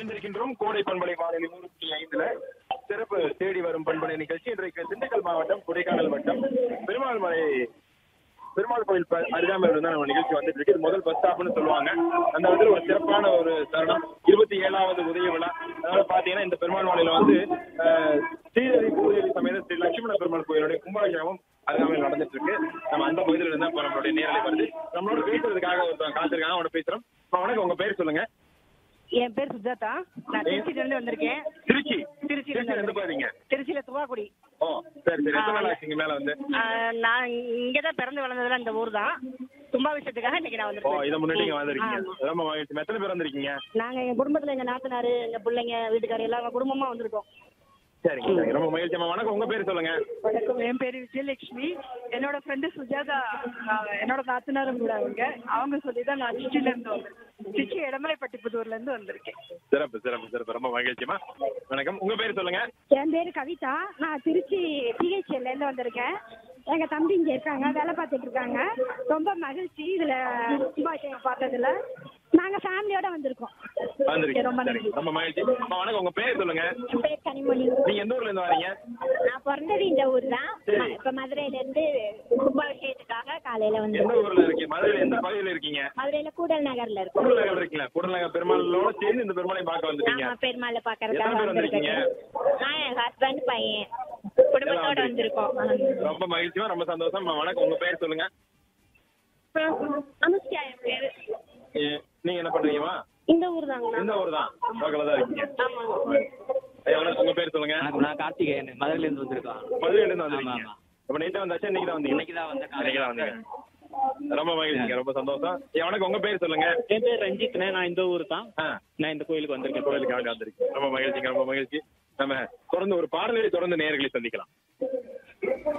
இணைந்திருக்கின்றோம் கோடை பண்பலை வானொலி நூற்றி ஐந்துல சிறப்பு தேடி வரும் பண்பலை நிகழ்ச்சி இன்றைக்கு திண்டுக்கல் மாவட்டம் கொடைக்கானல் வட்டம் பெருமாள் மலை பெருமாள் கோயில் ப- அருகாமையில் தான் நம்ம நிகழ்ச்சி வந்துட்டு இருக்கு இது முதல் பஸ் ஸ்டாப்னு சொல்லுவாங்க அந்த வந்து ஒரு சிறப்பான ஒரு தருணம் இருபத்தி ஏழாவது உதய விழா அதனால பாத்தீங்கன்னா இந்த பெருமாள் மலையில வந்து அஹ், ஸ்ரீதேவி பூதேவி சமேத ஸ்ரீ லட்சுமண பெருமாள் கோயிலுடைய கும்பாபிஷேகம் அருகாமையில் நடந்துட்டு இருக்கு நம்ம அந்த பகுதியில இருந்தா இப்ப நம்மளுடைய நேரலை வருது நம்மளோட பேசுறதுக்காக ஒருத்தவங்க காத்திருக்காங்க அவங்களோட பேசுறோம் அம்மா, வணக்கம் உங்க பேர் சொல்லுங்க என் பேர் சுஜாதா நான் திருச்சியில இருந்து வந்திருக்கேன் திருச்சி திருச்சியில திருச்சி இருந்து எந்த பாருங்க திருச்சியில துவாக்குடி ஓ சரி சரி எத்தனை நாள் ஆச்சுங்க மேல வந்து ஆஹ் நான் இங்கதான் பிறந்து வளர்ந்ததுல இந்த ஊர் தான் கும்பாபிஷேகத்துக்காக இன்னைக்கு நான் ஓ வந்திருக்கேன் இதை முன்னாடி நீங்க வந்திருக்கீங்க ஆமா. ரொம்ப மகிழ்ச்சி எத்தனை பேர் வந்திருக்கீங்க நாங்க எங்க குடும்பத்துல எங்க நாத்தனாரு எங்க பிள்ளைங்க வீட்டுக்காரர் எல்லாம் குடும்பமா வந்திருக்கோம் சரிங்க சரிங்க ரொம்ப மகிழ்ச்சி அம்மா வணக்கம் உங்க பேர் சொல்லுங்க வணக்கம் என் பேரு விஜயலட்சுமி என்னோட ஃப்ரெண்டு சுஜாதா ஆஹ் என்னோட நாத்தனாரும் கூட அவங்க அவங்க சொல்லி தான் நான் திருச்சியில இருந்து வந்திருக்கேன் திருச்சி இடமலைப்பட்டி புதூர்ல இருந்து வந்திருக்கேன் சிறப்பு சிறப்பு சிறப்பு ரொம்ப மகிழ்ச்சிமா வணக்கம் உங்க பேர் சொல்லுங்க என் பேரு கவிதா நான் திருச்சி பிஹெச்எல்ல இருந்து வந்திருக்கேன் எங்க தம்பி இங்க இருக்காங்க வேலை பார்த்துட்டு இருக்காங்க ரொம்ப மகிழ்ச்சி இதுல கும்பாபிஷேகம் பார்த்ததுல நாங்க ஃபேமிலியோட வந்திருக்கோம் வந்திருக்கீங்க ரொம்ப சரிங்க நன்றி ரொம்ப மகிழ்ச்சி அம்மா வணக்கம் உங்க பேர் சொல்லுங்க என் பேர் கனிமொழி நீங்க எந்த ஊர்ல இருந்து வரீங்க நான் பிறந்தது இந்த ஊர் தான் இப்ப மதுரையில இருந்து கும்பாபிஷேகத்துக்காக காலையில எந்த வந்திருக்கோம் ஊர்ல இருக்கீங்க மதுரையில எந்த பகுதியில இருக்கீங்க மதுரையில கூடல் நகர்ல இருக்கோம் கூடல் நகர் இருக்கீங்களா கூடல் நகர் பெருமாளோட சேர்ந்து இந்த பெருமாளையும் பார்க்க வந்துட்டீங்க ஆமா பெருமாளை எத்தனை பாக்குறதுக்காக பேர் வந்திருக்கீங்க? வந்திருக்கேன் நான் என் ஹஸ்பண்ட் பையன் குடும்பத்தோட எல்லாம் வந்திருக்கோம் ரொம்ப மகிழ்ச்சிமா ரொம்ப சந்தோஷம் அம்மா, வணக்கம் உங்க பேர் சொல்லுங்க அனுஷ்கா என் பேரு ஏ, நீங்க என்ன பண்றீங்கம்மா இந்த ஊர் தாங்கண்ணா எந்த ஊர் தான் பக்கத்துல தான் இருக்கீங்க ஆமாங்க ஐயா, வணக்கம் உங்க பேர் சொல்லுங்க வணக்கம் நான் கார்த்திகேயன் மதுரையில இருந்து வந்திருக்கோம் மதுரையில இருந்து ஆமா, வந்திருக்கீங்க ஆமா. அப்ப நேத்து வந்தாச்சா இன்னைக்கு தான் வந்தீங்க இன்னைக்கு தான் வந்தேன் இன்னைக்கு தான் வந்தீங்க ரொம்ப மகிழ்ச்சிங்க ரொம்ப சந்தோஷம் ஐயா, வணக்கம் உங்க பேர் சொல்லுங்க என் பேர் ரஞ்சித்னே நான் இந்த ஊர் தான் ஆ, நான் இந்த கோயிலுக்கு வந்திருக்கேன் கோயிலுக்காக வந்திருக்கீங்க ரொம்ப மகிழ்ச்சிங்க ரொம்ப மகிழ்ச்சி நம்ம தொடர்ந்து ஒரு பாடலை தொடர்ந்து நேர்களை சந்திக்கலாம்